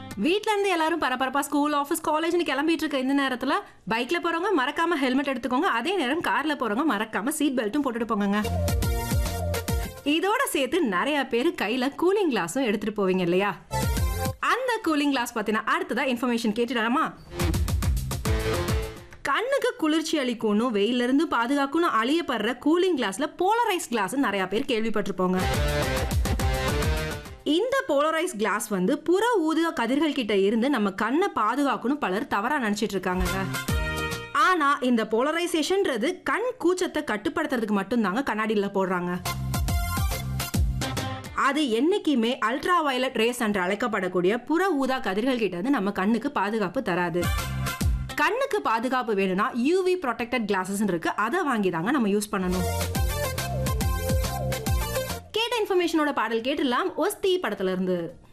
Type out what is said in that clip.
வீட்ல இருந்து எல்லாரும் பரபரப்பா ஸ்கூல் ஆஃபீஸ் காலேஜ்னு கிளம்பிட்டு இருக்க இந்த நேரத்துல பைக்ல போறவங்க மறக்காம ஹெல்மெட் எடுத்துக்கோங்க அதே நேரம் கார்ல போறவங்க மறக்காம சீட் பெல்ட்டும் போட்டுட்டு போங்க இதோட சேர்த்து நிறைய பேர் கையில கூலிங் கிளாஸும் எடுத்துட்டு போவீங்க இல்லையா அந்த கூலிங் கிளாஸ் பத்தின அடுத்ததா இன்ஃபர்மேஷன் கேட்டுடாமா கண்ணுக்கு குளிர்ச்சி அளிக்கணும் வெயில இருந்து பாதுகாக்கணும் அழியப்படுற கூலிங் கிளாஸ்ல போலரைஸ் கிளாஸ் நிறைய பேர் கேள்விப்பட்டிருப்போங்க இந்த போலரைஸ் கிளாஸ் வந்து புற ஊதா கதிர்கள் கிட்ட இருந்து நம்ம கண்ணை பாதுகாக்கணும் பலர் தவறா நினைச்சிட்டு இருக்காங்கங்க ஆனா இந்த போலரைசேஷன்ன்றது கண் கூச்சத்தை கட்டுப்படுத்துறதுக்கு மட்டும்தாங்க கண்ணாடியில போடுறாங்க அது என்னைக்குமே அல்ட்ரா வயலட் ரேஸ் என்று அழைக்கப்படக்கூடிய புற ஊதா கதிர்கள் கிட்ட இருந்து நம்ம கண்ணுக்கு பாதுகாப்பு தராது கண்ணுக்கு பாதுகாப்பு வேணும்னா யூவி ப்ரொடெக்டட் கிளாஸஸ் இருக்கு அதை வாங்கி தாங்க நம்ம யூஸ் பண்ணணும் கேட்ட இன்ஃபர்மேஷனோட பாடல் கேட்டுடலாம் ஒஸ்தி படத்துல இருந்து